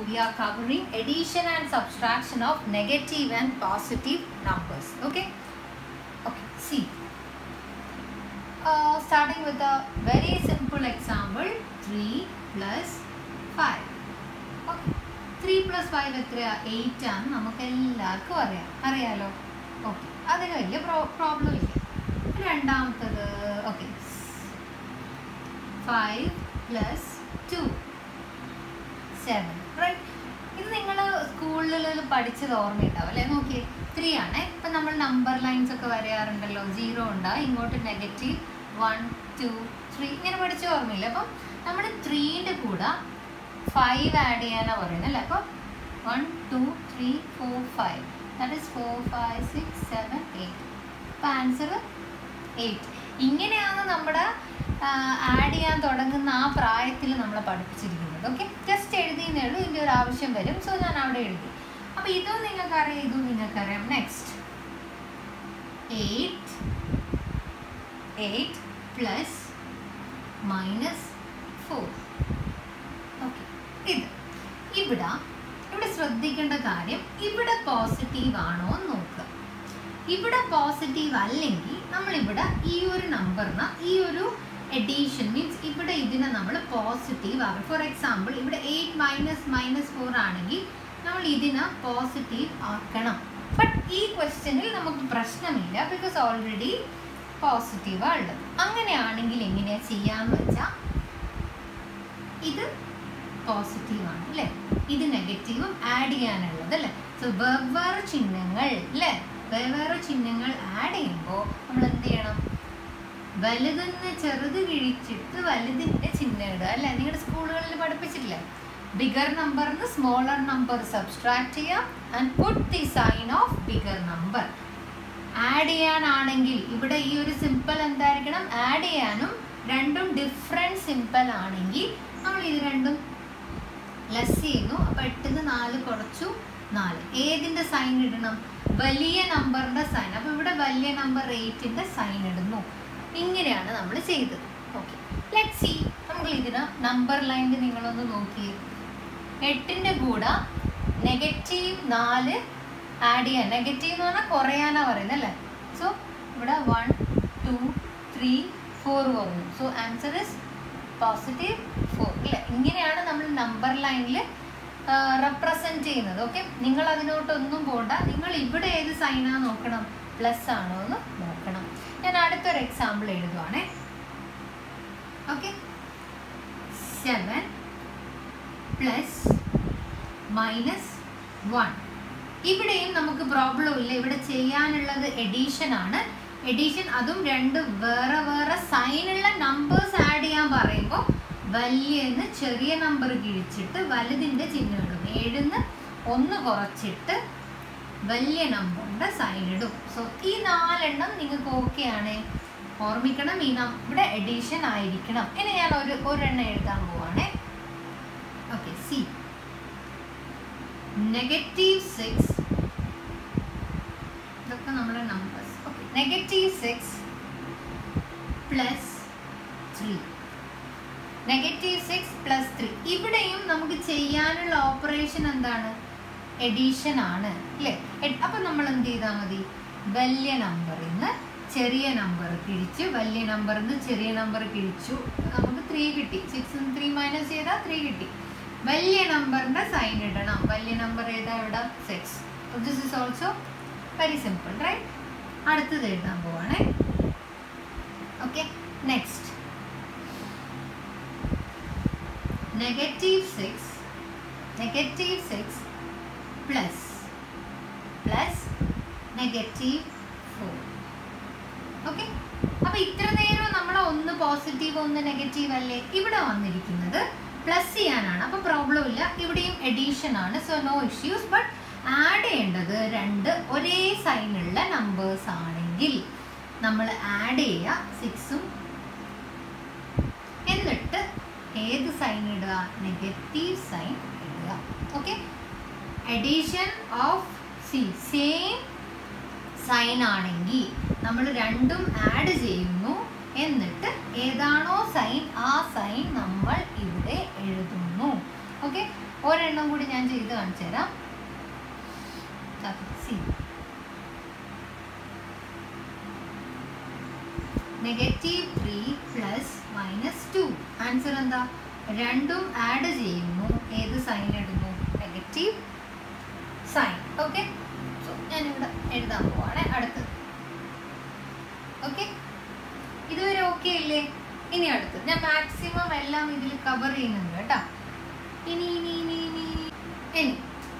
we are covering addition and subtraction of negative and positive numbers. Okay? Okay, see. Uh, starting with a very simple example 3 plus 5. Okay. 3 plus 5 എത്രയാ 8 ആണ് നമുക്ക് എല്ലാവർക്കും അറിയാം അറിയാലോ okay അതിന് വലിയ problem ഇല്ല രണ്ടാമത്തത് okay five plus two seven right ഇത് നിങ്ങൾ സ്കൂളിൽ പഠിച്ചത് ഓർമ്മയുണ്ടാവും അല്ലേ നോക്കിയേ ത്രീ ആണ് ഇപ്പം നമ്മൾ നമ്പർ ലൈൻസ് ഒക്കെ വരയാറുണ്ടല്ലോ സീറോ ഉണ്ടാവും ഇങ്ങോട്ട് നെഗറ്റീവ് വൺ ടു ത്രീ ഇങ്ങനെ പഠിച്ച ഓർമ്മയില്ല അപ്പം നമ്മൾ ത്രീൻ്റെ കൂടെ ഫൈവ് ആഡ് ചെയ്യാനാണ് പറയുന്നത് അല്ലേ അപ്പം one two three four five that is four five six seven eight അപ്പം ആൻസർ എയ്റ്റ് ഇങ്ങനെയാണ് നമ്മുടെ ആഡ് ചെയ്യാൻ തുടങ്ങുന്ന ആ പ്രായത്തിൽ നമ്മളെ പഠിപ്പിച്ചിരിക്കുന്നത് ഓക്കെ ജസ്റ്റ് എഴുതിയെന്നേ ഉള്ളൂ ഇതിൻ്റെ ഒരു ആവശ്യം വരും സോ ഞാൻ അവിടെ എഴുതി അപ്പോൾ ഇതും നിങ്ങൾക്കറിയാം ഇതും നിങ്ങൾക്കറിയാം next eight eight plus minus four okay ഇത് ഇവിടെ ഇവിടെ ശ്രദ്ധിക്കേണ്ട കാര്യം ഇവിടെ പോസിറ്റീവ് ആണോ എന്ന് നോക്കുക ഇവിടെ പോസിറ്റീവ് അല്ലെങ്കിൽ നമ്മളിവിടെ ഈ ഒരു നമ്പറിന് ഈ ഒരു എഡീഷൻ മീൻസ് ഇവിടെ ഇതിനെ നമ്മൾ പോസിറ്റീവ് ആകും ഫോർ എക്സാമ്പിൾ ഇവിടെ എയ്റ്റ് മൈനസ് മൈനസ് ഫോർ ആണെങ്കിൽ നമ്മൾ ഇതിനെ പോസിറ്റീവ് ആക്കണം ബട്ട് ഈ ക്വസ്റ്റ്യനിൽ നമുക്ക് പ്രശ്നമില്ല ബിക്കോസ് ഓൾറെഡി പോസിറ്റീവാണ് ഉള്ളത് അങ്ങനെയാണെങ്കിൽ എങ്ങനെയാണ് ചെയ്യാന്ന് വെച്ചാൽ ഇത് പോസിറ്റീവാണ് അല്ലേ ഇത് നെഗറ്റീവും ആഡ് ചെയ്യാനുള്ളത് അല്ലേ സോ വെവ്വേറെ ചിഹ്നങ്ങൾ അല്ലേ വെവ്വേറെ ചിഹ്നങ്ങൾ ആഡ് ചെയ്യുമ്പോൾ നമ്മൾ എന്ത് ചെയ്യണം വലുതെന്ന് ചെറുത് കിഴിച്ചിട്ട് വലുതിൻ്റെ ചിഹ്നം ഇടുക അല്ലേ നിങ്ങളുടെ സ്കൂളുകളിൽ പഠിപ്പിച്ചിട്ടില്ലേ ബിഗർ നമ്പറിന് സ്മോളർ നമ്പർ സബ്സ്ട്രാക്ട് ചെയ്യാം and put the sign of bigger number add ചെയ്യാനാണെങ്കിൽ ഇവിടെ ഈ ഒരു സിമ്പിൾ എന്തായിരിക്കണം ആഡ് ചെയ്യാനും രണ്ടും ഡിഫറെൻറ്റ് സിമ്പിൾ ആണെങ്കിൽ നമ്മൾ ഇത് രണ്ടും ലെസ് ചെയ്യുന്നു അപ്പോൾ എട്ടിന് നാല് കുറച്ചു നാല് ഏതിൻ്റെ സൈൻ ഇടണം വലിയ നമ്പറിൻ്റെ സൈൻ അപ്പോൾ ഇവിടെ വലിയ നമ്പർ എയ്റ്റിൻ്റെ സൈൻ ഇടുന്നു ഇങ്ങനെയാണ് നമ്മൾ ചെയ്തത് ഓക്കെ ലെറ്റ് സി നമ്മൾ ഇതിന് നമ്പർ ലൈനിൽ നിങ്ങളൊന്ന് നോക്കിയേ എട്ടിൻ്റെ കൂടെ നെഗറ്റീവ് നാല് ആഡ് ചെയ്യാൻ നെഗറ്റീവ് എന്ന് പറഞ്ഞാൽ കുറയാനാ പറയുന്നത് അല്ലേ സോ ഇവിടെ വൺ ടു ത്രീ ഫോർ കുറഞ്ഞു so answer is positive four ഇല്ല ഇങ്ങനെയാണ് നമ്മൾ നമ്പർ ലൈനിൽ റെപ്രസെൻറ്റ് ചെയ്യുന്നത് ഓക്കെ നിങ്ങൾ അതിനോട്ടൊന്നും പോകണ്ട നിങ്ങൾ ഇവിടെ ഏത് സൈനാ നോക്കണം പ്ലസ് ആണോ എന്ന് നോക്കണം ഞാൻ അടുത്തൊരു എക്സാമ്പിൾ എഴുതുവാണേ okay seven plus minus one ഇവിടെയും നമുക്ക് പ്രോബ്ലം ഇല്ല ഇവിടെ ചെയ്യാനുള്ളത് എഡീഷൻ ആണ് എഡീഷൻ അതും രണ്ട് വേറെ വേറെ സൈനുള്ള നമ്പേഴ്സ് ആഡ് ചെയ്യാൻ പറയുമ്പോൾ വലിയെന്ന് ചെറിയ നമ്പർ കിഴിച്ചിട്ട് വലുതിൻ്റെ ചിഹ്നം ഇടും ഏഴിന്ന് ഒന്ന് കുറച്ചിട്ട് വലിയ നമ്പറിൻ്റെ സൈൻ ഇടും സോ ഈ നാലെണ്ണം നിങ്ങൾക്ക് ഓക്കെ ആണ് ഓർമ്മിക്കണം ഈ നം ഇവിടെ എഡീഷൻ ആയിരിക്കണം ഇനി ഞാൻ ഒരു ഒരെണ്ണം എഴുതാൻ പോവാണേ ഓക്കെ സി നെഗറ്റീവ് സിക്സ് ഇതൊക്കെ നമ്മുടെ numbers okay negative six plus three negative six plus three ഇവിടെയും നമുക്ക് ചെയ്യാനുള്ള ഓപ്പറേഷൻ എന്താണ് എഡീഷൻ ആണ് അല്ലേ അപ്പം നമ്മൾ എന്ത് ചെയ്താൽ മതി വലിയ നമ്പറിൽ നിന്ന് ചെറിയ നമ്പർ കിഴിച്ച് വലിയ നമ്പറിൽ നിന്ന് ചെറിയ നമ്പർ കിഴിച്ചു നമുക്ക് ത്രീ കിട്ടി സിക്സ് ത്രീ മൈനസ് ചെയ്താൽ ത്രീ കിട്ടി വലിയ നമ്പറിൻ്റെ സൈൻ ഇടണം വലിയ നമ്പർ ഏതാ ഇവിടെ six this is also very simple right അടുത്തത് എഴുതാൻ പോവാണേ okay next negative six negative six plus plus negative four okay അപ്പൊ ഇത്ര നേരം നമ്മൾ ഒന്ന് പോസിറ്റീവ് ഒന്ന് നെഗറ്റീവ് അല്ലേ ഇവിടെ വന്നിരിക്കുന്നത് പ്ലസ് ചെയ്യാനാണ് അപ്പൊ പ്രോബ്ലം ഇല്ല ഇവിടെയും എഡീഷൻ ആണ് so no issues but add ചെയ്യേണ്ടത് രണ്ട് ഒരേ സൈനുള്ള നമ്പേഴ്സ് ആണെങ്കിൽ നമ്മൾ ആഡ് ചെയ്യുക സിക്സും എന്നിട്ട് ഏത് സൈൻ ഇടുക നെഗറ്റീവ് സൈൻ ഇടുക okay addition of see same sign ആണെങ്കിൽ നമ്മൾ രണ്ടും ആഡ് ചെയ്യുന്നു എന്നിട്ട് ഏതാണോ സൈൻ ആ സൈൻ നമ്മൾ ഇവിടെ എഴുതുന്നു ഓക്കെ ഒരെണ്ണം കൂടി ഞാൻ ചെയ്ത് കാണിച്ചു തരാം see negative three plus minus two answer എന്താ രണ്ടും ആഡ് ചെയ്യുന്നു ഏത് സൈൻ ഇടുന്നു നെഗറ്റീവ് സൈൻ ഓക്കെ സോ ഞാനിവിടെ എഴുതാൻ പോവാണ് അടുത്തത് ഓക്കെ ഇതുവരെ ഓക്കെ അല്ലേ ഇനി അടുത്തത് ഞാൻ മാക്സിമം എല്ലാം ഇതിൽ കവർ ചെയ്യുന്നുണ്ട് കേട്ടോ ഇനി ഇനി ഇനി ഇനി ഇനി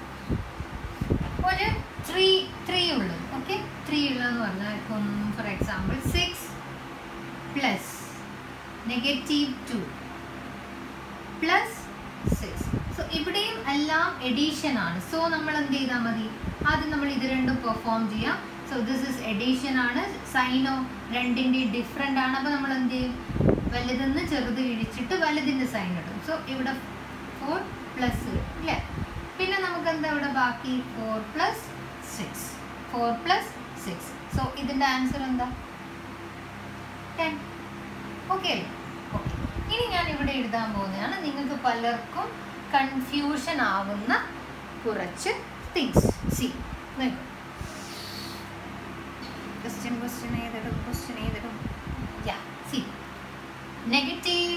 ഒരു ത്രീ ത്രീ ഉള്ളത് ഓക്കെ ത്രീ ഉള്ളതെന്ന് പറഞ്ഞാൽ ഇപ്പം for example six plus negative two plus six so ഇവിടെയും എല്ലാം എഡീഷൻ ആണ് സോ നമ്മൾ എന്ത് ചെയ്താൽ മതി ആദ്യം നമ്മൾ ഇത് രണ്ടും പെർഫോം ചെയ്യാം സോ ദിസ് ഇസ് എഡീഷൻ ആണ് സൈനോ രണ്ടിൻ്റെ ഡിഫറെൻ്റ് ആണ് അപ്പോൾ നമ്മൾ എന്ത് ചെയ്യും വലുതെന്ന് ചെറുത് ഇഴിച്ചിട്ട് വലുതിൻ്റെ സൈൻ ഇടും സോ ഇവിടെ ഫോർ പ്ലസ് അല്ലേ പിന്നെ നമുക്ക് എന്താ ഇവിടെ ബാക്കി four plus six four plus six so ഇതിൻ്റെ ആൻസർ എന്താ ടെൻ ഓക്കെ അല്ലേ ഓക്കെ ഇനി ഞാൻ ഇവിടെ എഴുതാൻ പോകുന്നതാണ് നിങ്ങൾക്ക് പലർക്കും കൺഫ്യൂഷൻ ആവുന്ന കുറച്ച് തിങ്സ് സി ക്വസ്റ്റ്യൻ ക്വസ്റ്റ്യൻ ഏതിടും ക്വസ്റ്റ്യൻ ഏതിടും yeah see negative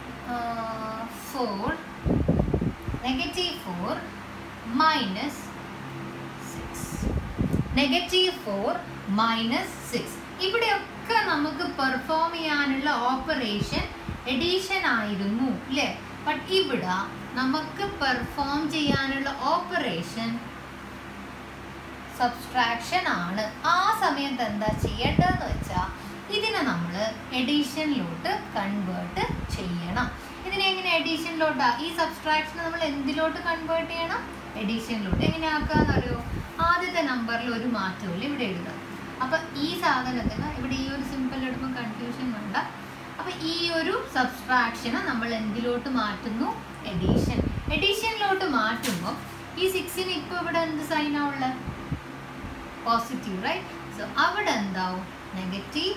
four negative four minus six negative four minus six ഇവിടെയൊക്കെ നമുക്ക് പെർഫോം ചെയ്യാനുള്ള ഓപ്പറേഷൻ എഡീഷൻ ആയിരുന്നു അല്ലേ ബട്ട് ഇവിടെ നമുക്ക് പെർഫോം ചെയ്യാനുള്ള ഓപ്പറേഷൻ സബ്സ്ട്രാക്ഷൻ ആണ് ആ സമയത്ത് എന്താ ചെയ്യേണ്ടതെന്ന് വെച്ചാൽ ഇതിനെ നമ്മൾ എഡീഷനിലോട്ട് കൺവേർട്ട് ചെയ്യണം ഇതിനെ എങ്ങനെ എഡീഷനിലോട്ടാ ഈ സബ്സ്ട്രാക്ഷൻ നമ്മൾ എന്തിലോട്ട് കൺവേർട്ട് ചെയ്യണം എഡീഷനിലോട്ട് എങ്ങനെ ആക്കാന്ന് അറിയോ ആദ്യത്തെ നമ്പറിൽ ഒരു മാറ്റമില്ല ഇവിടെ എഴുതാം അപ്പൊ ഈ സാധനത്തിന് ഇവിടെ ഈ ഒരു സിമ്പിൾ എടുക്കുമ്പോൾ കൺഫ്യൂഷൻ വേണ്ട അപ്പൊ ഈ ഒരു സബ്സ്ട്രാക്ഷനെ നമ്മൾ എന്തിലോട്ട് മാറ്റുന്നു എഡീഷൻ എഡീഷനിലോട്ട് മാറ്റുമ്പോൾ ഈ സിക്സിന് ഇപ്പോൾ ഇവിടെ എന്ത് സൈനാ ഉള്ളത് പോസിറ്റീവ് റൈറ്റ് സോ അവിടെ എന്താവും നെഗറ്റീവ്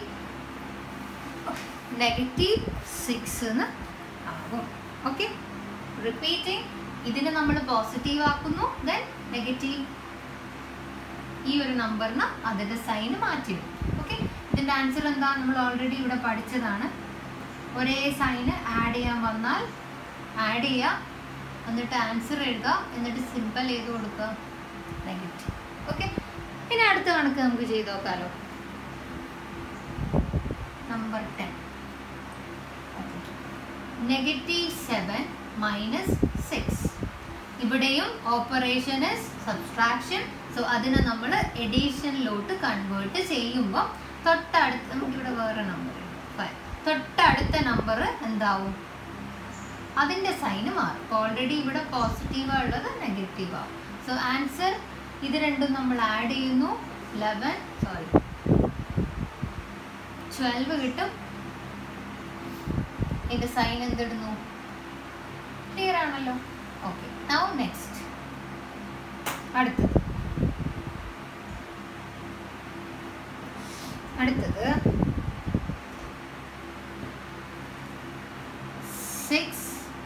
നെഗറ്റീവ് സിക്സ് എന്ന് ആകും ഓക്കെ റിപ്പീറ്റിംഗ് ഇതിനെ നമ്മൾ പോസിറ്റീവ് ആക്കുന്നു ദെൻ നെഗറ്റീവ് ഈ ഒരു നമ്പറിന് അതിൻ്റെ സൈന് മാറ്റിയിടും ഓക്കെ ഇതിൻ്റെ ആൻസർ എന്താ നമ്മൾ ഓൾറെഡി ഇവിടെ പഠിച്ചതാണ് ഒരേ സൈന് ആഡ് ചെയ്യാൻ വന്നാൽ ആഡ് ചെയ്യുക എന്നിട്ട് ആൻസർ എഴുതുക എന്നിട്ട് സിമ്പിൾ ചെയ്ത് കൊടുക്കുക നെഗറ്റീവ് ഓക്കെ ഇനി അടുത്ത കണക്ക് നമുക്ക് ചെയ്ത് നോക്കാലോ number ten negative seven minus six ഇവിടെയും ഓപ്പറേഷൻ ഇസ് സബ്സ്ട്രാക്ഷൻ സോ അതിനെ നമ്മൾ എഡീഷനിലോട്ട് കൺവേർട്ട് ചെയ്യുമ്പോൾ തൊട്ടടുത്ത് നമുക്കിവിടെ വേറെ നമ്പർ തൊട്ടടുത്ത നമ്പർ എന്താവും അതിൻ്റെ സൈന് മാറും ഇപ്പോൾ ഓൾറെഡി ഇവിടെ പോസിറ്റീവാണ് ഉള്ളത് നെഗറ്റീവ് ആവും സോ ആൻസർ ഇത് രണ്ടും നമ്മൾ ആഡ് ചെയ്യുന്നു ലെവൻ സോറി ട്വൽവ് കിട്ടും ഇതിന്റെ സൈൻ എന്തിടുന്നു ക്ലിയർ ആണല്ലോ ഓക്കെ നൗ നെക്സ്റ്റ് അടുത്തത് അടുത്തത് six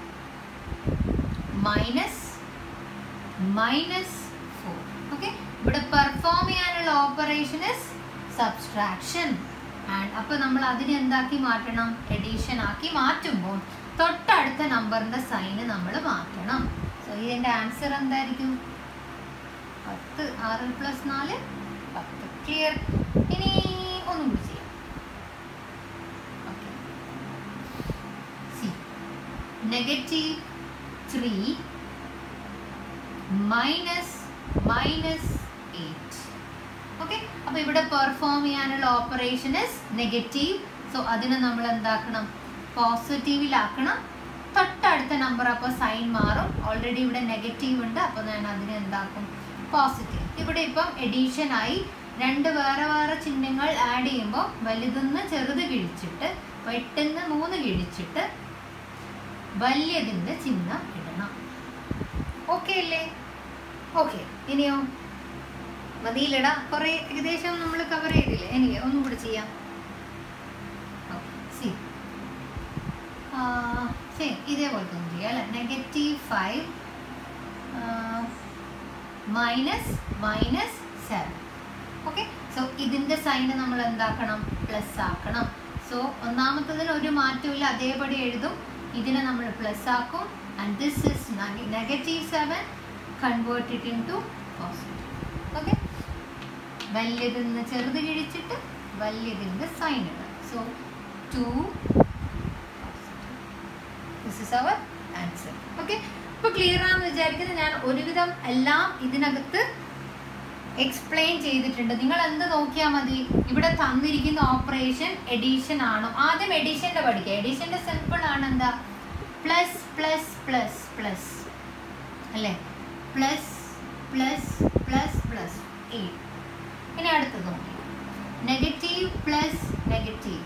minus minus four okay ഇവിടെ പെർഫോം ചെയ്യാനുള്ള ഓപ്പറേഷൻ ഇസ് സബ്സ്ട്രാക്ഷൻ ആൻഡ് അപ്പോൾ നമ്മൾ അതിനെ എന്താക്കി മാറ്റണം എഡീഷൻ ആക്കി മാറ്റുമ്പോൾ തൊട്ടടുത്ത നമ്പറിൻ്റെ സൈന് നമ്മൾ മാറ്റണം സോ ഇതിൻ്റെ ആൻസർ എന്തായിരിക്കും പത്ത് ആറ് പ്ലസ് നാല് പത്ത് ക്ലിയർ ഇനി ഒന്നും കൂടി ചെയ്യാം okay see negative three minus minus eight okay അപ്പോൾ ഇവിടെ പെർഫോം ചെയ്യാനുള്ള ഓപ്പറേഷൻ ഇസ് നെഗറ്റീവ് സോ അതിനെ നമ്മൾ എന്താക്കണം പോസിറ്റീവിലാക്കണം തൊട്ടടുത്ത നമ്പർ അപ്പോൾ സൈൻ മാറും ഓൾറെഡി ഇവിടെ നെഗറ്റീവ് ഉണ്ട് അപ്പോൾ ഞാൻ അതിനെ എന്താക്കും പോസിറ്റീവ് ഇവിടെ ഇപ്പം എഡീഷൻ ആയി രണ്ട് വേറെ വേറെ ചിഹ്നങ്ങൾ ആഡ് ചെയ്യുമ്പോൾ വലുതെന്ന് ചെറുത് കിഴിച്ചിട്ട് എട്ടെന്ന് മൂന്ന് കിഴിച്ചിട്ട് വലിയതിൻ്റെ ചിഹ്നം ഇടണം ഓക്കെ അല്ലേ ഓക്കെ ഇനിയോ മതിയിലിടാം കുറേ ഏകദേശം നമ്മൾ കവർ ചെയ്തില്ലേ എനിക്ക് ഒന്നും കൂടി ചെയ്യാം സി സെയിം ഇതേപോലത്തെ ഒന്ന് ചെയ്യാം അല്ലേ negative five minus minus seven okay so ഇതിൻ്റെ സൈന് നമ്മൾ എന്താക്കണം പ്ലസ് ആക്കണം സോ ഒന്നാമത്തതിന് ഒരു മാറ്റമില്ല അതേപടി എഴുതും ഇതിനെ നമ്മൾ പ്ലസ് ആക്കും and this is negative seven convert it into positive okay വലിയതിന്ന് ചെറുത് കിഴിച്ചിട്ട് വലിയതിൻ്റെ സൈൻ ഇടുക so two this is our answer okay ഇപ്പോൾ ക്ലിയർ ആണെന്ന് വിചാരിക്കുന്നത് ഞാൻ ഒരുവിധം എല്ലാം ഇതിനകത്ത് എക്സ്പ്ലെയിൻ ചെയ്തിട്ടുണ്ട് നിങ്ങൾ എന്ത് നോക്കിയാൽ മതി ഇവിടെ തന്നിരിക്കുന്ന ഓപ്പറേഷൻ എഡീഷൻ ആണോ ആദ്യം എഡീഷൻ്റെ പഠിക്കുക എഡീഷൻ്റെ സിമ്പിൾ ആണ് എന്താ പ്ലസ് പ്ലസ് പ്ലസ് പ്ലസ് അല്ലേ plus plus plus plus eight ഇനി അടുത്തത് നോക്കി നെഗറ്റീവ് പ്ലസ് നെഗറ്റീവ്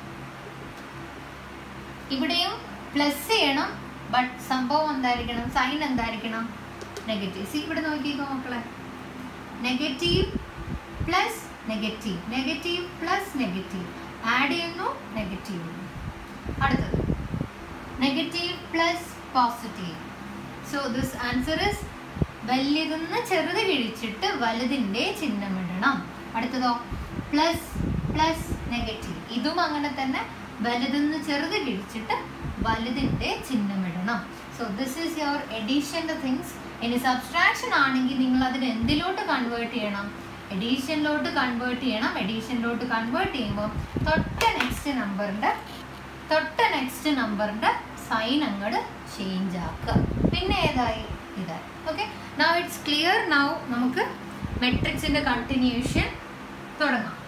ഇവിടെയും പ്ലസ് ചെയ്യണം ബട്ട് സംഭവം എന്തായിരിക്കണം സൈൻ എന്തായിരിക്കണം നെഗറ്റീവ് സി ഇവിടെ നോക്കിക്കോ മക്കളെ negative plus negative negative plus negative add ചെയ്യുന്നു നെഗറ്റീവ് അടുത്തത് negative plus positive so this answer is വലിയതെന്ന് ചെറുത് കിഴിച്ചിട്ട് വലുതിൻ്റെ ചിഹ്നം ഇടണം അടുത്തതോ പ്ലസ് പ്ലസ് നെഗറ്റീവ് ഇതും അങ്ങനെ തന്നെ വലുതെന്ന് ചെറുത് കിഴിച്ചിട്ട് വലുതിൻ്റെ ചിഹ്നം ഇടണം സോ ദിസ് ഈസ് യുവർ എഡീഷൻ്റെ തിങ്സ് ഇനി സബ്സ്ട്രാക്ഷൻ ആണെങ്കിൽ നിങ്ങൾ അതിന് എന്തിലോട്ട് കൺവേർട്ട് ചെയ്യണം എഡീഷനിലോട്ട് കൺവേർട്ട് ചെയ്യണം എഡീഷനിലോട്ട് കൺവേർട്ട് ചെയ്യുമ്പോൾ തൊട്ട നെക്സ്റ്റ് നമ്പറിൻ്റെ തൊട്ട നെക്സ്റ്റ് നമ്പറിൻ്റെ സൈൻ അങ്ങോട്ട് ചേഞ്ച് ആക്കുക പിന്നെ ഏതായി ഇതായി okay now it's clear now നമുക്ക് മെട്രിക്സിൻ്റെ കണ്ടിന്യൂഷൻ തുടങ്ങാം